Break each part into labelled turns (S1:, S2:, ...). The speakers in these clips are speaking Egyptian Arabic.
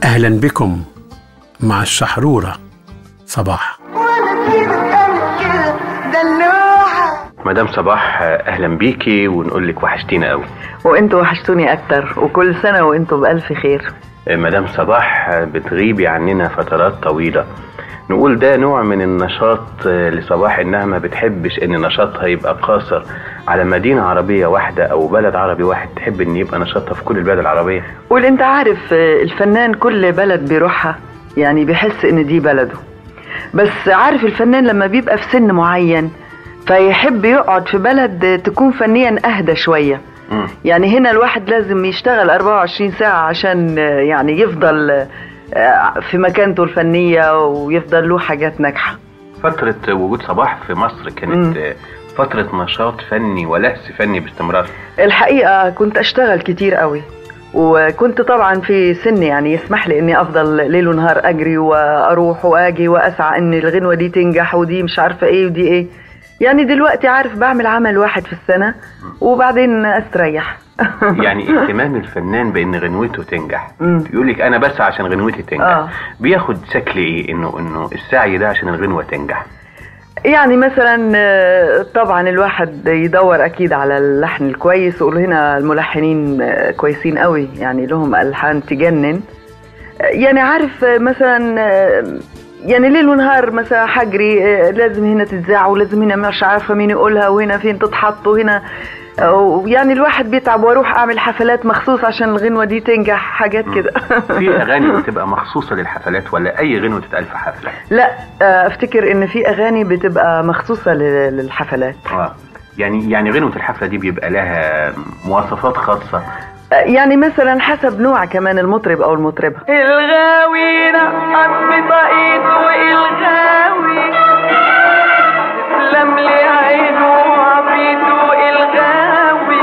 S1: أهلا بكم مع الشحرورة صباح
S2: مدام صباح اهلا بيكي ونقول لك وحشتينا قوي
S3: وانتوا وحشتوني اكتر وكل سنة وانتوا بألف خير
S2: مدام صباح بتغيبي عننا فترات طويلة نقول ده نوع من النشاط لصباح انها ما بتحبش ان نشاطها يبقى قاصر على مدينة عربية واحدة او بلد عربي واحد تحب ان يبقى نشاطها في كل البلاد العربية
S3: واللي انت عارف الفنان كل بلد بيروحها يعني بيحس ان دي بلده بس عارف الفنان لما بيبقى في سن معين فيحب يقعد في بلد تكون فنيا اهدى شويه
S2: مم.
S3: يعني هنا الواحد لازم يشتغل 24 ساعة عشان يعني يفضل في مكانته الفنية ويفضل له حاجات ناجحة
S2: فترة وجود صباح في مصر كانت فترة نشاط فني ولهس فني باستمرار
S3: الحقيقة كنت أشتغل كتير قوي وكنت طبعا في سن يعني يسمح لي اني افضل ليل ونهار اجري واروح واجي واسعى ان الغنوه دي تنجح ودي مش عارفه ايه ودي ايه يعني دلوقتي عارف بعمل عمل واحد في السنه وبعدين استريح
S2: يعني اهتمام الفنان بان غنوته تنجح
S3: مم.
S2: يقول لك انا بس عشان غنوتي تنجح
S3: آه.
S2: بياخد شكل ايه انه انه السعي ده عشان الغنوة تنجح
S3: يعني مثلا آه، طبعا الواحد يدور اكيد على اللحن الكويس ويقول هنا الملحنين آه، كويسين قوي يعني لهم الحان تجنن آه، يعني عارف آه، مثلا آه، يعني ليل ونهار مثلا حجري آه، لازم هنا تتذاع ولازم هنا مش عارفه مين يقولها وهنا فين تتحط وهنا آه، يعني الواحد بيتعب واروح اعمل حفلات مخصوص عشان الغنوه دي تنجح حاجات كده
S2: في اغاني بتبقى مخصوصة للحفلات ولا اي غنوة تتقال في حفلة
S3: لا آه، افتكر ان في اغاني بتبقى مخصوصه لل- للحفلات
S2: اه يعني يعني غنوة الحفلة دي بيبقى لها مواصفات خاصة
S3: يعني مثلا حسب نوع كمان المطرب او المطربه الغاوي حب طاقيت والغاوي تسلم لي عينه وعبيده الغاوي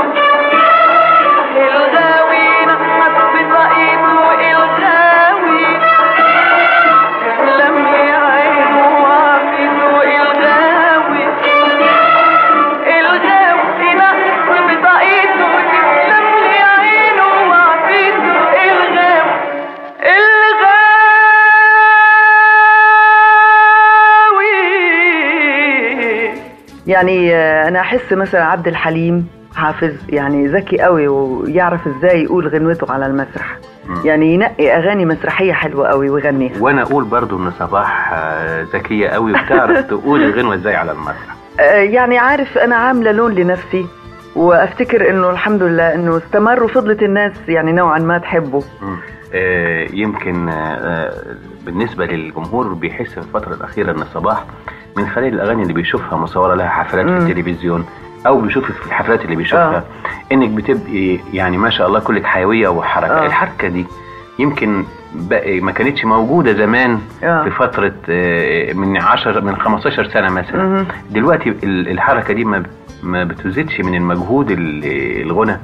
S3: الغاوي حب طاقيت والغاوي تسلم لي عينه وعبيده الغاوي الغاوي نقص بطاقيته تسلم لي عينه وعبيته الغاوي الغاوي يعني آه، انا احس مثلا عبد الحليم حافظ يعني ذكي قوي ويعرف ازاي يقول غنوته على المسرح
S2: مم.
S3: يعني ينقي اغاني مسرحيه حلوه قوي ويغنيها
S2: وانا اقول برضو ان صباح آه، ذكية قوي وبتعرف تقول الغنوة ازاي على المسرح
S3: آه، يعني عارف انا عامله لون لنفسي وافتكر انه الحمد لله انه استمر وفضلت الناس يعني نوعا ما تحبه
S2: مم. آه، يمكن آه، آه، بالنسبة للجمهور بيحس في الفترة الأخيرة إن صباح من خلال الأغاني اللي بيشوفها مصورة لها حفلات
S3: مم.
S2: في التلفزيون أو بيشوف في الحفلات اللي بيشوفها
S3: آه.
S2: إنك بتبقي يعني ما شاء الله كلك حيوية وحركة
S3: آه.
S2: الحركة دي يمكن بقى ما كانتش موجودة زمان
S3: آه.
S2: في فترة آه، من 10 من 15 سنة مثلا
S3: مهم.
S2: دلوقتي ال- الحركة دي ما ما بتزيدش من المجهود ال- الغنى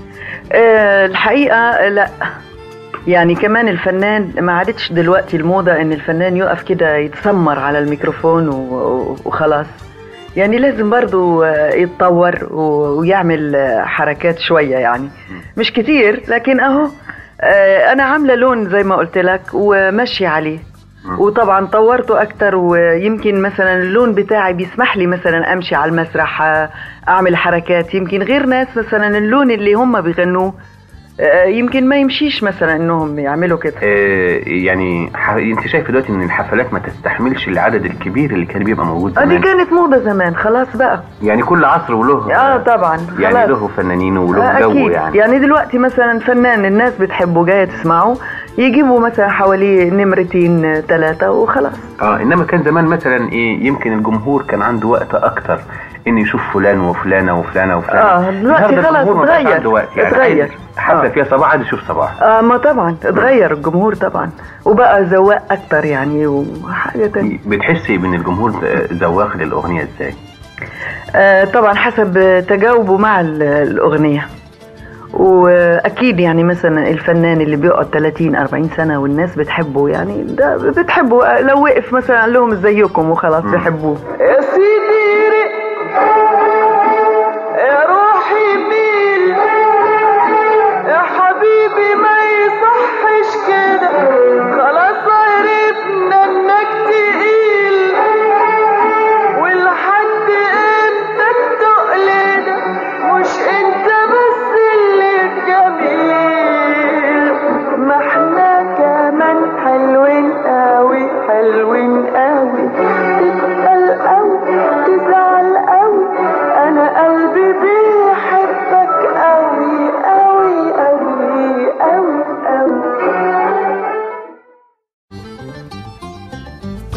S3: آه، الحقيقة لا يعني كمان الفنان ما عادتش دلوقتي الموضة ان الفنان يقف كده يتسمر على الميكروفون و- وخلاص يعني لازم برضو آه، يتطور و- ويعمل آه، حركات شوية يعني مش كتير لكن اهو آه، انا عاملة لون زي ما قلت لك وماشية عليه
S2: مم.
S3: وطبعا طورته اكتر ويمكن مثلا اللون بتاعي بيسمح لي مثلا امشي على المسرح آه، اعمل حركات يمكن غير ناس مثلا اللون اللي هم بيغنوه آه، يمكن ما يمشيش مثلا انهم يعملوا كده
S2: آه، يعني ح... انت شايف دلوقتي ان الحفلات ما تستحملش العدد الكبير اللي كان بيبقى موجود
S3: آه، دي
S2: زمان
S3: كانت موضة زمان خلاص بقى
S2: يعني كل عصر وله
S3: اه طبعا
S2: يعني
S3: خلاص
S2: له فنانين وله
S3: آه،
S2: جو
S3: أكيد.
S2: يعني
S3: يعني دلوقتي مثلا فنان الناس بتحبه جاية تسمعه يجيبوا مثلا حوالي نمرتين ثلاثة وخلاص
S2: اه انما كان زمان مثلا ايه يمكن الجمهور كان عنده وقت اكتر ان يشوف فلان وفلانه وفلانه وفلانه
S3: آه، دلوقتي
S2: النهاردة
S3: خلاص
S2: الجمهور ما بقاش
S3: اتغير.
S2: عنده وقت يعني
S3: اتغير.
S2: عايز حفله
S3: آه.
S2: فيها صباح عايز يشوف صباح
S3: اه ما طبعا اتغير الجمهور طبعا وبقى ذواق اكتر يعني وحاجة تانية
S2: بتحسي ان الجمهور ذواق للاغنيه ازاي؟
S3: آه، طبعا حسب تجاوبه مع ال- الأغنية وأكيد يعني مثلا الفنان اللي بيقعد 30 40 سنة والناس بتحبه يعني ده بتحبه لو وقف مثلا قال لهم ازيكم وخلاص
S2: مم.
S3: بيحبوه يا سيدي يا روحي ميل يا حبيبي ما يصحش كده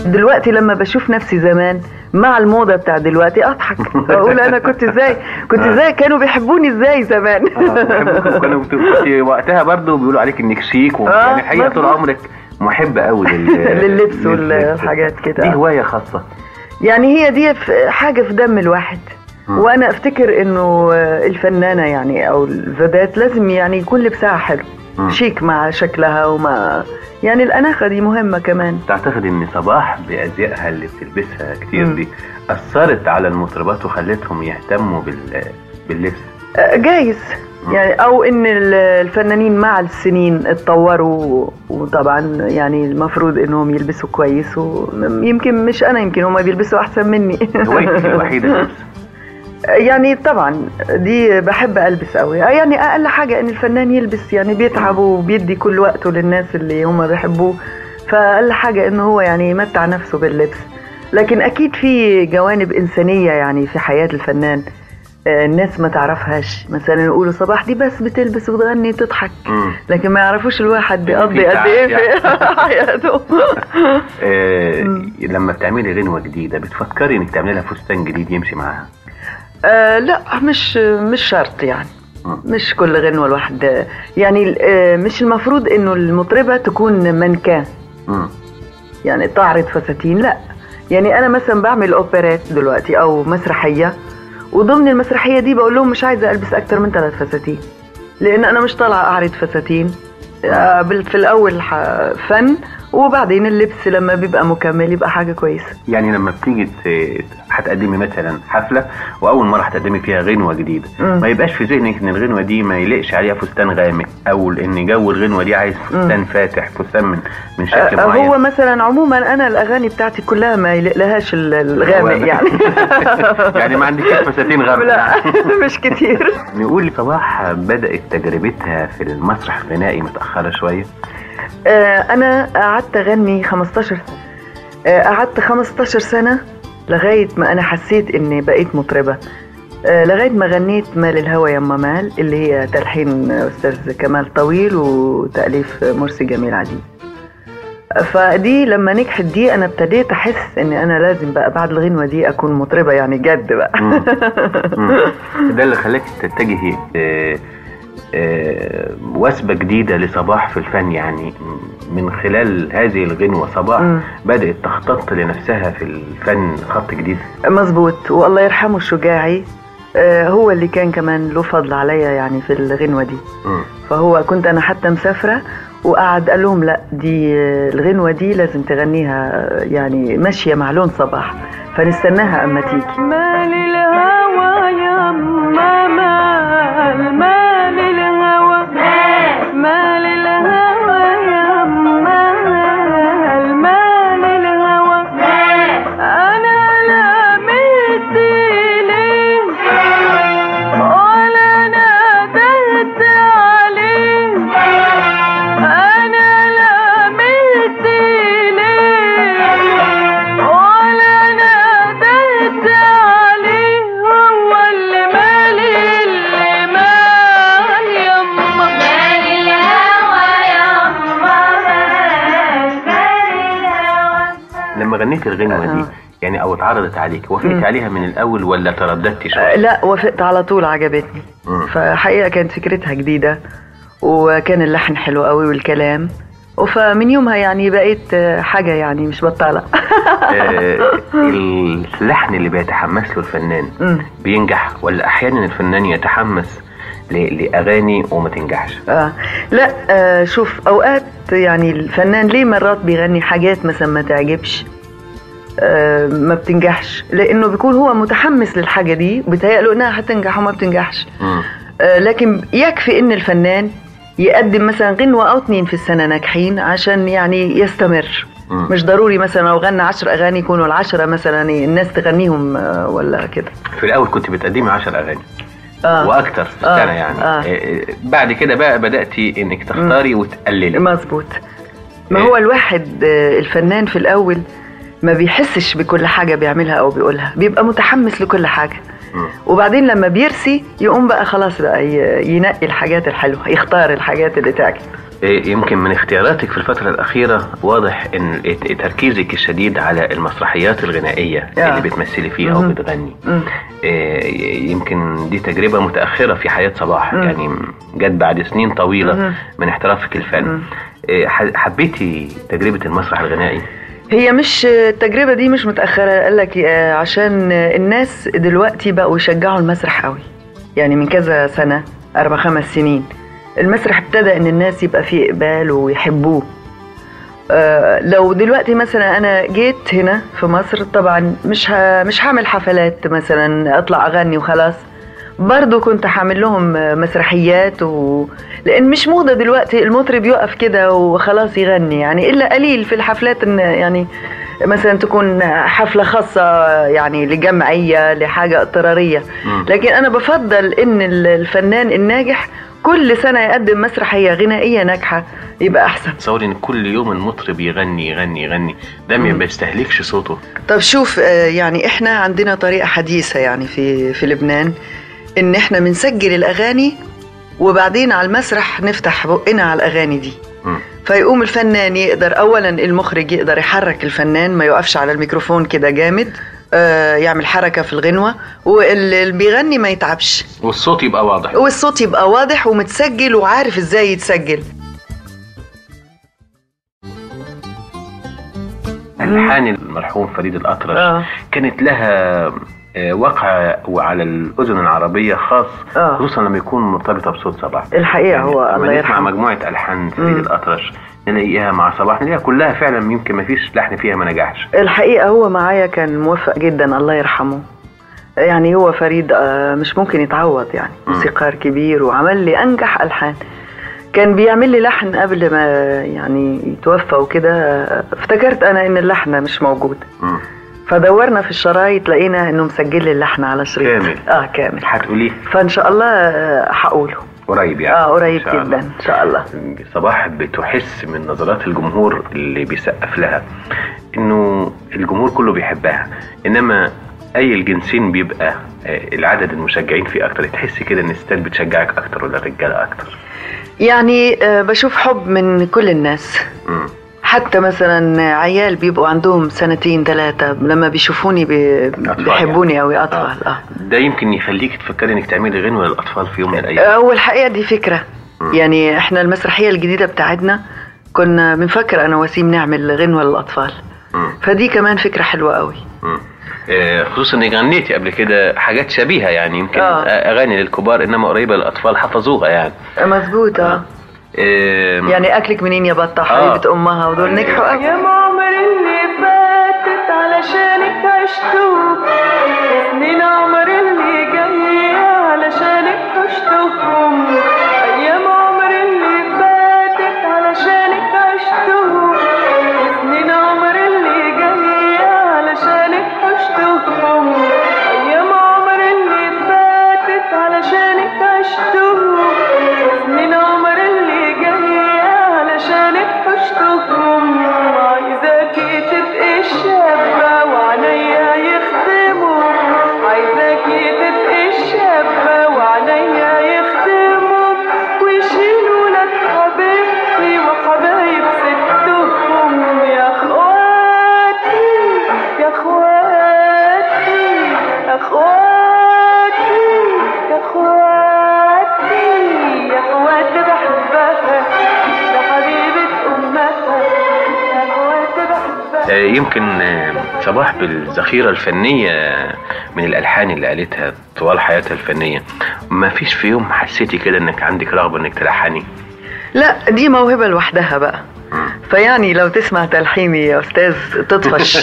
S3: دلوقتي لما بشوف نفسي زمان مع الموضه بتاع دلوقتي اضحك اقول انا كنت ازاي كنت ازاي كانوا بيحبوني ازاي زمان
S2: آه، كانوا كنت وقتها برضو بيقولوا عليك انك شيك و...
S3: آه،
S2: يعني الحقيقه طول
S3: مظبوط.
S2: عمرك محبه قوي لل...
S3: لللبس
S2: لللبس.
S3: والحاجات كده.
S2: دي هوايه خاصه
S3: يعني هي دي في- حاجه في دم الواحد
S2: مم.
S3: وانا افتكر انه الفنانه يعني او الفتاه لازم يعني يكون لبسها حلو
S2: مم.
S3: شيك مع شكلها ومع يعني الاناقه دي مهمه كمان
S2: تعتقد ان صباح بازيائها اللي بتلبسها كتير
S3: مم.
S2: دي اثرت على المطربات وخلتهم يهتموا بال... باللبس
S3: آه، جايز
S2: مم.
S3: يعني او ان ال- الفنانين مع السنين اتطوروا وطبعا يعني المفروض انهم يلبسوا كويس ويمكن مش انا يمكن هم بيلبسوا احسن مني
S2: هوايتك الوحيده اللبس
S3: يعني طبعا دي بحب البس قوي يعني اقل حاجه ان الفنان يلبس يعني بيتعب وبيدي كل وقته للناس اللي هم بيحبوه فاقل حاجه انه هو يعني يمتع نفسه باللبس لكن اكيد في جوانب انسانيه يعني في حياه الفنان آه، الناس ما تعرفهاش مثلا يقولوا صباح دي بس بتلبس وتغني وتضحك
S2: مم.
S3: لكن ما يعرفوش الواحد
S2: في
S3: بيقضي قد ايه في
S2: تعب
S3: حياته
S2: آه
S3: مم.
S2: لما بتعملي غنوه جديده بتفكري انك تعملي لها فستان جديد يمشي معاها
S3: آه لا مش مش شرط يعني
S2: مم.
S3: مش كل غنوة الواحد يعني آه مش المفروض انه المطربة تكون منكان
S2: مم.
S3: يعني تعرض فساتين لا يعني انا مثلا بعمل اوبرات دلوقتي او مسرحية وضمن المسرحية دي بقول لهم مش عايزة البس اكتر من ثلاث فساتين لان انا مش طالعة اعرض فساتين آه، بال- في الاول ح- فن وبعدين اللبس لما بيبقى مكمل يبقى حاجة كويسة
S2: يعني لما بتيجي ت- هتقدمي مثلا حفله واول مره هتقدمي فيها غنوه جديده
S3: مم.
S2: ما يبقاش في ذهنك ان الغنوه دي ما يليقش عليها فستان غامق او ان جو الغنوه دي عايز فستان فاتح فستان من من شكل
S3: آه،
S2: معين
S3: هو مثلا عموما انا الاغاني بتاعتي كلها ما يليق لهاش ال- الغامق يعني
S2: يعني ما عندكش فساتين غامقه
S3: لا مش كتير
S2: نقول صباح بدات تجربتها في المسرح الغنائي متاخره شويه
S3: آه، انا قعدت اغني 15 سنه آه، قعدت 15 سنه لغايه ما انا حسيت اني بقيت مطربه آه، لغايه ما غنيت مال الهوى يما مال اللي هي تلحين استاذ كمال طويل وتاليف مرسي جميل عزيز فدي لما نجحت دي انا ابتديت احس ان انا لازم بقى بعد الغنوه دي اكون مطربه يعني جد بقى
S2: مم. مم. ده اللي خلاك تتجهي آه، آه، وثبة جديدة لصباح في الفن يعني من خلال هذه الغنوة صباح
S3: مم.
S2: بدأت تخطط لنفسها في الفن خط جديد
S3: مظبوط والله يرحمه الشجاعي آه، هو اللي كان كمان له فضل عليا يعني في الغنوه دي
S2: مم.
S3: فهو كنت انا حتى مسافره وقعد قال لهم لا دي الغنوه دي لازم تغنيها يعني ماشيه مع لون صباح فنستناها اما تيجي
S4: مال الهوى يا مال مال الهوى مال الهوى يا مال مال الهوى انا لا ميت ليه ولا ناديت عليه انا لا ميت ليه ولا ناديت عليه هو اللي مالي اللي مال يما مال الهوى يما مال الهوى
S2: لما غنيت الغنوة دي
S3: آه.
S2: يعني أو اتعرضت عليك وافقت
S3: مم.
S2: عليها من الأول ولا ترددت
S3: آه،
S2: شوية؟
S3: لا وافقت على طول عجبتني
S2: مم.
S3: فحقيقه كانت فكرتها جديده وكان اللحن حلو قوي والكلام فمن يومها يعني بقيت آه، حاجه يعني مش بطاله
S2: آه، اللحن اللي بيتحمس له الفنان
S3: مم.
S2: بينجح ولا أحيانا الفنان يتحمس ل- لأغاني وما تنجحش؟
S3: آه. لا آه شوف اوقات يعني الفنان ليه مرات بيغني حاجات مثلا ما تعجبش آه ما بتنجحش لانه بيكون هو متحمس للحاجه دي وبيتهيأ انها هتنجح وما بتنجحش
S2: مم.
S3: آه لكن يكفي ان الفنان يقدم مثلا غنوة أو اتنين في السنة ناجحين عشان يعني يستمر
S2: مم.
S3: مش ضروري مثلا لو غنى عشر أغاني يكونوا العشرة مثلا الناس تغنيهم آه، ولا كده
S2: في الأول كنت بتقدمي 10 أغاني
S3: آه.
S2: واكتر في
S3: آه،
S2: السنه يعني
S3: آه.
S2: آه، بعد كده بقى بداتي انك تختاري وتقللي
S3: مظبوط ما
S2: إيه؟
S3: هو الواحد آه، الفنان في الأول ما بيحسش بكل حاجة بيعملها أو بيقولها بيبقى متحمس لكل حاجة
S2: مم.
S3: وبعدين لما بيرسي يقوم بقى خلاص بقى ي- ينقي الحاجات الحلوه يختار الحاجات اللي تعجب
S2: إيه، يمكن من اختياراتك في الفترة الأخيرة واضح إن إت- تركيزك الشديد على المسرحيات الغنائية
S3: آه.
S2: اللي بتمثلي فيها
S3: مهم.
S2: وبتغني
S3: مم.
S2: إيه، يمكن دي تجربة متأخرة في حياة صباح
S3: مم.
S2: يعني جت بعد سنين طويلة
S3: مهم.
S2: من احترافك الفن
S3: مم.
S2: إيه، ح- حبيتي تجربة المسرح الغنائي
S3: هي مش التجربه دي مش متاخره قال لك آه، عشان الناس دلوقتي بقوا يشجعوا المسرح قوي يعني من كذا سنه اربع خمس سنين المسرح ابتدى ان الناس يبقى فيه اقبال ويحبوه آه، لو دلوقتي مثلا انا جيت هنا في مصر طبعا مش ه... مش هعمل حفلات مثلا اطلع اغني وخلاص برضو كنت هعمل لهم آه، مسرحيات و... لان مش موضه دلوقتي المطرب يقف كده وخلاص يغني يعني الا قليل في الحفلات ان يعني مثلا تكون حفله خاصه يعني لجمعيه لحاجه اضطراريه
S2: مم.
S3: لكن انا بفضل ان ال- الفنان الناجح كل سنه يقدم مسرحيه غنائيه ناجحه يبقى احسن
S2: تصوري إن كل يوم المطرب يغني يغني يغني ده ما
S3: مم.
S2: بيستهلكش صوته
S3: طب شوف آه، يعني احنا عندنا طريقة حديثة يعني في في لبنان ان احنا بنسجل الاغاني وبعدين على المسرح نفتح بقنا على الاغاني دي
S2: مم.
S3: فيقوم الفنان يقدر اولا المخرج يقدر يحرك الفنان ما يقفش على الميكروفون كده جامد آه، يعمل حركة في الغنوة واللي بيغني ما يتعبش
S2: والصوت يبقى واضح
S3: والصوت يبقى واضح ومتسجل وعارف ازاي يتسجل
S2: ألحان المرحوم فريد الأطرش
S3: آه.
S2: كانت لها آه، وقع وعلى الأذن العربية خاص
S3: آه.
S2: خصوصا لما يكون مرتبطة بصوت صباح
S3: الحقيقة هو
S2: لما
S3: الله
S2: نسمع
S3: يرحمه
S2: مجموعة ألحان فريد
S3: مم.
S2: الأطرش نلاقيها مع صباح نلاقيها كلها فعلا يمكن ما فيش لحن فيها ما نجحش
S3: الحقيقة هو معايا كان موفق جدا الله يرحمه يعني هو فريد آه، مش ممكن يتعوض يعني
S2: مم.
S3: موسيقار كبير وعمل لي أنجح ألحان كان بيعمل لي لحن قبل ما يعني يتوفى وكده آه، افتكرت أنا إن اللحن مش موجود
S2: مم.
S3: فدورنا في الشرايط لقينا إنه مسجل لي اللحن على شريط
S2: كامل.
S3: اه كامل
S2: هتقوليه
S3: فإن شاء الله آه، هقوله
S2: قريب يعني
S3: اه قريب
S2: إن شاء الله.
S3: جدا إن شاء الله
S2: صباح بتحس من نظرات الجمهور اللي بيسقف لها انه الجمهور كله بيحبها انما اي الجنسين بيبقى آه، العدد المشجعين فيه اكتر تحس كده ان الستات بتشجعك اكتر ولا الرجاله اكتر
S3: يعني آه، بشوف حب من كل الناس
S2: مم.
S3: حتى مثلا عيال بيبقوا عندهم سنتين ثلاثة لما بيشوفوني بي-
S2: أطفال
S3: بيحبوني
S2: يعني.
S3: أوي أطفال آه.
S2: ده يمكن يخليك تفكري انك تعملي غنوه للاطفال في يوم من الايام
S3: أول الحقيقة دي فكرة
S2: مم.
S3: يعني إحنا المسرحية الجديدة بتاعتنا كنا بنفكر أنا وسيم نعمل غنوة للأطفال
S2: مم.
S3: فدي كمان فكرة حلوة أوي
S2: مم. آه، خصوصا انك غنيتي قبل كده حاجات شبيهه يعني يمكن
S3: آه.
S2: اغاني للكبار انما قريبه للاطفال حفظوها يعني
S3: مظبوط آه.
S2: آه.
S3: يعني أكلك منين يا بطة
S2: آه.
S3: حبيبة أمها ودول نجحوا أوي
S4: يا عمر اللي فاتت علشانك عشتوه سنين عمر اللي جاية علشانك عشتوهم أيام عمر اللي فاتت علشانك عشتوه سنين عمر اللي جاية علشانك عشتوهم أيام عمر اللي فاتت علشانك عشتوه سنين عمر اللي جاية علشانك عشتهم عايزاكي تبقي شابة وعليا يخدموا عايزاكي تبقي شابة وعليا يخدموا ويشيلوا لك حبيبتي وحبايب ستهم يا اخواتي يا اخواتي يا اخواتي يا اخواتي يا اخواتي بحبها ده حبيبة امها يا اخواتي بحبها
S2: آه، يمكن آه، صباح بالذخيرة الفنية من الألحان اللي قالتها طوال حياتها الفنية ما فيش في يوم حسيتي كده انك عندك رغبة انك تلحني
S3: لا دي موهبة لوحدها بقى فيعني لو تسمع تلحيني يا أستاذ تطفش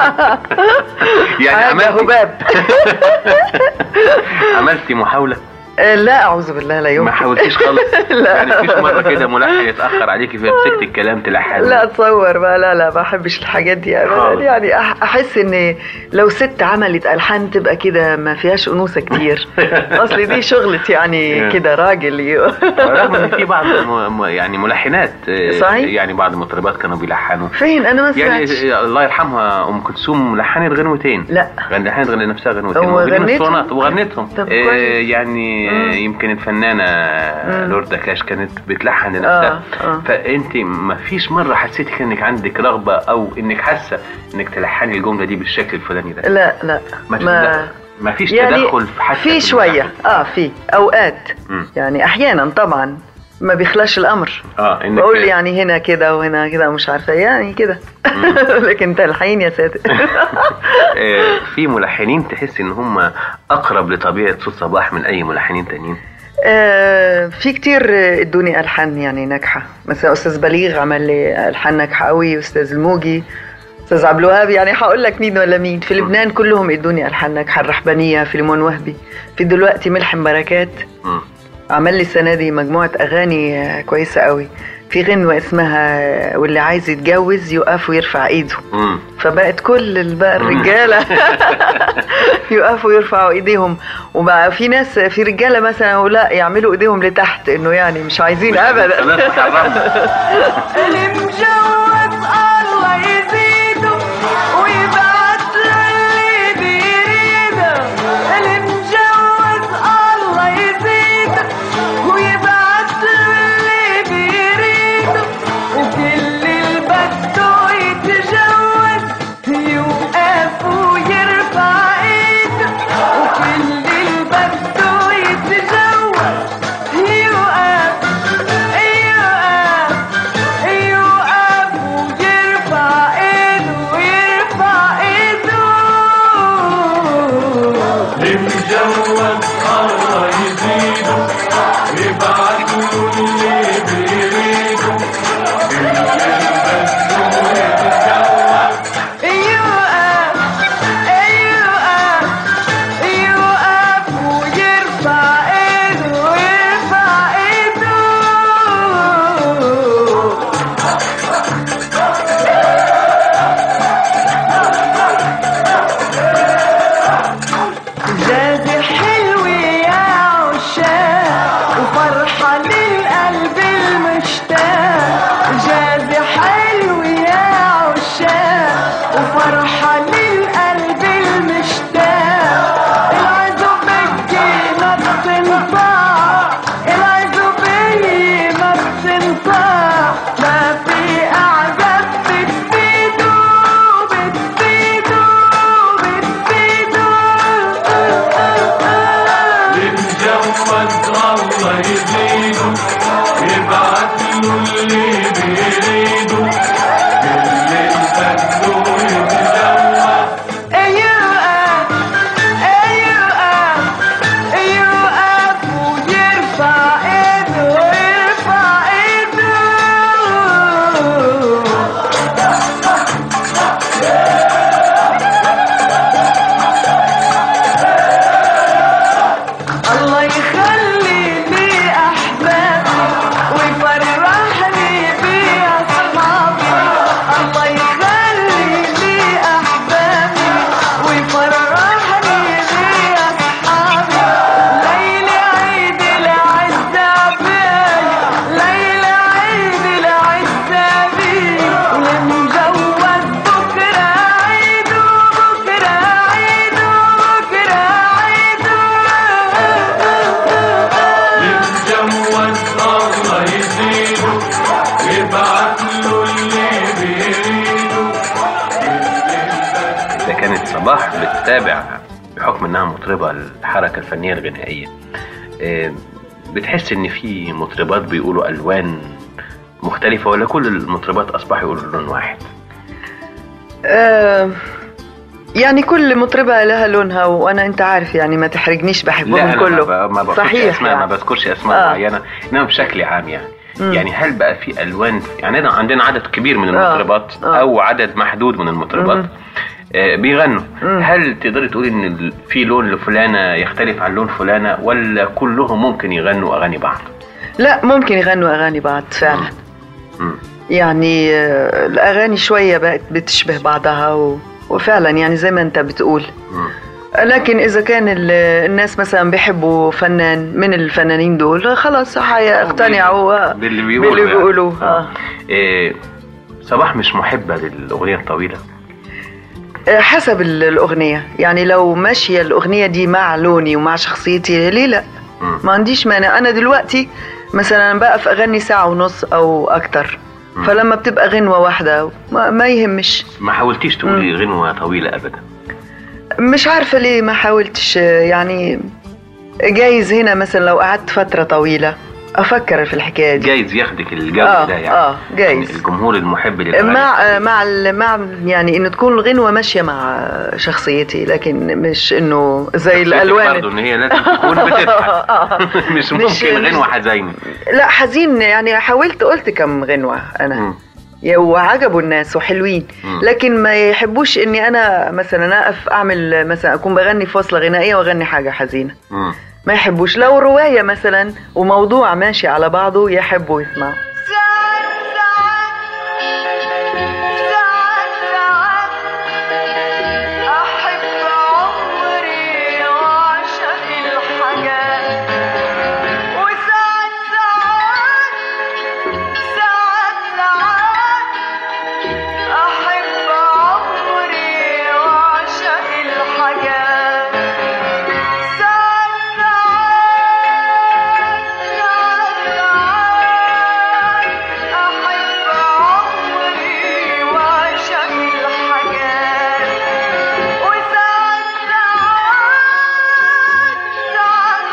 S2: يعني
S3: هذا
S2: عملتي
S3: هباب
S2: عملتي محاولة
S3: آه، لا اعوذ بالله لا يمكن
S2: ما حاولتيش خالص
S3: لا.
S2: يعني فيش مره كده ملحن يتاخر عليكي فمسكت الكلام تلحن
S3: لا اتصور بقى لا لا ما بحبش الحاجات دي ابدا
S2: خالص.
S3: يعني أح- احس ان لو ست عملت الحان تبقى كده ما فيهاش انوثه كتير اصل دي شغلة يعني كده راجل
S2: رغم ان في بعض م- م- يعني ملحنات آه،
S3: صحيح.
S2: يعني بعض المطربات كانوا بيلحنوا
S3: فين انا ما
S2: يعني
S3: سمعتش
S2: الله يرحمها ام كلثوم لحنت غنوتين
S3: لا
S2: غن- لحنت غن- نفسها غنوتين
S3: هو
S2: موجودين
S3: غنتهم؟
S2: الصونات وغنتهم
S3: طب
S2: آه،
S3: كويس.
S2: يعني آه،
S3: مم.
S2: يمكن الفنانه
S3: مم.
S2: لوردا كاش كانت بتلحن لنفسها
S3: آه، آه.
S2: فانت ما فيش مره حسيتي انك عندك رغبه او انك حاسه انك تلحني الجمله دي بالشكل الفلاني ده
S3: لا لا
S2: ما
S3: ما
S2: ما فيش
S3: يعني
S2: تدخل في حتى
S3: في شوية
S2: الملحن.
S3: اه في اوقات
S2: مم.
S3: يعني احيانا طبعا ما بيخلاش الامر
S2: اه انك
S3: بقول يعني هنا كده وهنا كده مش عارفه يعني كده لكن تلحين يا ساتر
S2: آه، في ملحنين تحس ان هم اقرب لطبيعه صوت صباح من اي ملحنين تانيين
S3: آه، في كتير ادوني الحان يعني ناجحه مثلا استاذ بليغ عمل لي الحان ناجحه قوي استاذ الموجي استاذ عبد الوهاب يعني هقول لك مين ولا مين في لبنان كلهم ادوني الحان ناجحه الرحبانيه فيليمون وهبي في دلوقتي ملحم بركات
S2: مم.
S3: عمل لي السنه دي مجموعه اغاني آه، كويسه قوي في غنوه اسمها آه، واللي عايز يتجوز يقف ويرفع ايده
S2: مم.
S3: فبقت كل ال- بقى الرجاله يقفوا يرفعوا ايديهم وبقى في ناس في رجاله مثلا لا يعملوا ايديهم لتحت انه يعني مش عايزين ابدا
S2: خلاص تحرمنا
S4: اللي مجوز الله يزيده ويبعت له اللي بيريده اللي مجوز الله يزيده ويبعت له اللي بيريده وكل اللي بده يتجوز يوقف ويرفع ايده وكل اللي بده يتجوز يوقف يوقف يوقف ويرفع ايده ويرفع ايده
S5: المجوز الله يزيده يبعت له اللي بيريده
S4: يوقف يوقف يوقف ويرفع ايده ويرفع ايده جازي حلو يا عشاق وفرحة للقلب المشتاق جازي حلو يا عشاق وفرحة للقلب المشتاق العزوبية ما بتنطع العزوبية ما بتنطع ما في أعجب بتفيدو بتفيدو بتفيدو
S5: المجوز الله يزيده يبعت له اللي بيريده كل اللي بده يتجوز
S4: يوقف يوقف يوقف ويرفع ايده ويرفع ايده الله يخلي لي احبابي ويفرحني باصحابي الله يخلي لي احبابي ويفرحني باصحابي ليلى عيد العز عباي ليلى عيد العز بي والمجوز بكره عيده بكره عيده بكره عيده
S5: المجوز الله يزيده يبعت له اللي بيريده
S2: إذا كانت صباح بتتابع بحكم انها مطربه الحركه الفنيه الغنائيه آه، بتحس ان في مطربات بيقولوا الوان مختلفه ولا كل المطربات اصبحوا يقولوا لون واحد
S3: آه، يعني كل مطربة لها لونها وانا انت عارف يعني ما تحرجنيش بحبهم
S2: لا
S3: كله
S2: أنا ما ب- ما بذكرش
S3: صحيح
S2: اسماء ما
S3: يعني.
S2: بذكرش اسماء
S3: آه.
S2: معينه انما بشكل عام يعني
S3: مم.
S2: يعني هل بقى في الوان يعني أنا عندنا عدد كبير من
S3: آه.
S2: المطربات
S3: آه.
S2: او عدد محدود من المطربات
S3: مم.
S2: آه، بيغنوا
S3: مم.
S2: هل تقدري تقولي ان ال- في لون لفلانه يختلف عن لون فلانه ولا كلهم ممكن يغنوا اغاني بعض
S3: لا ممكن يغنوا اغاني بعض فعلا
S2: مم.
S3: يعني آه، الاغاني شويه بقت بتشبه بعضها و... وفعلا يعني زي ما انت بتقول
S2: مم.
S3: لكن اذا كان ال- الناس مثلا بيحبوا فنان من الفنانين دول خلاص هيقتنعوا
S2: باللي بيقولوا
S3: باللي
S2: يعني.
S3: بيقولوه آه.
S2: إيه صباح مش محبه للاغنيه الطويله
S3: آه، حسب ال- الاغنيه يعني لو ماشيه الاغنيه دي مع لوني ومع شخصيتي ليه لا
S2: مم.
S3: ما عنديش مانع انا دلوقتي مثلا بقف اغني ساعه ونص او اكتر
S2: مم.
S3: فلما بتبقى غنوه واحده ما, ما يهمش
S2: ما حاولتيش تقولي غنوه طويله ابدا
S3: مش عارفه ليه ما حاولتش آه، يعني جايز هنا مثلا لو قعدت فتره طويله افكر في الحكايه دي
S2: جايز ياخدك الجو
S3: آه،
S2: ده يعني
S3: آه، جايز.
S2: يعني الجمهور المحب للاغاني
S3: مع مع ال- مع يعني ان تكون الغنوه ماشيه مع شخصيتي لكن مش انه زي الالوان
S2: برضه ان هي لازم تكون بتضحك
S3: آه.
S2: مش
S3: مش-
S2: ممكن
S3: مش-
S2: غنوه حزينه
S3: لا حزين يعني حاولت قلت كم غنوه انا
S2: مم.
S3: يا- وعجبوا الناس وحلوين
S2: مم.
S3: لكن ما يحبوش اني انا مثلا اقف اعمل مثلا اكون بغني فاصله غنائيه واغني حاجه حزينه
S2: مم.
S3: ما يحبوش لو روايه مثلا وموضوع ماشي على بعضه يحبوا يسمعوا
S4: ساعات ساعات ساعات أحب عمري وأعشق الحاجات وساعات ساعات ساعات ساعات أحب عمري وأعشق الحاجات ساعات ساعات ساعات ساعات أحب عمري وأعشق الحاجات وساعات ساعات ساعات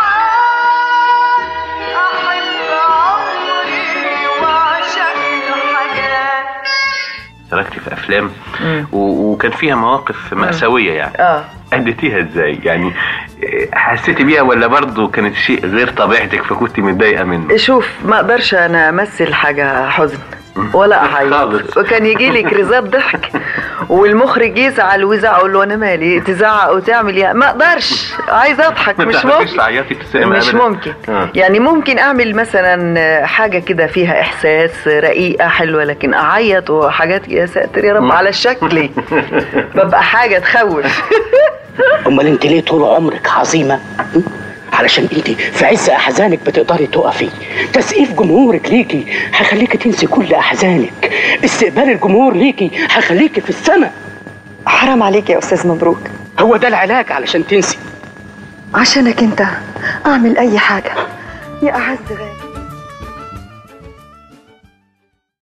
S4: ساعات أحب عمري وأعشق الحاجات
S2: اشتركتي في افلام
S3: مم.
S2: و- وكان فيها مواقف مأساوية يعني
S3: اه
S2: أديتيها ازاي يعني إيه، حسيتي بيها ولا برضه كانت شيء غير طبيعتك فكنت متضايقة منه
S3: شوف ما اقدرش انا امثل حاجه حزن ولا اعيط
S2: خالص.
S3: وكان يجي لي كريزات ضحك والمخرج يزعل ويزعق اقول له انا مالي تزعق وتعمل يا ما اقدرش عايز اضحك
S2: ما
S3: مش
S2: بتعرفيش
S3: ممكن
S2: تعيطي في السينما
S3: مش
S2: أبداً؟
S3: ممكن
S2: آه.
S3: يعني ممكن اعمل مثلا حاجه كده فيها احساس رقيقه حلوه لكن اعيط وحاجات يا ساتر يا رب على شكلي ببقى حاجه تخوف
S6: امال انت ليه طول عمرك عظيمه م? علشان انت في عز احزانك بتقدري تقفي تسقيف جمهورك ليكي هيخليكي تنسي كل احزانك استقبال الجمهور ليكي هيخليكي في السماء
S3: حرام عليك يا استاذ مبروك
S6: هو ده العلاج علشان تنسي
S3: عشانك انت اعمل اي حاجه يا اعز غالي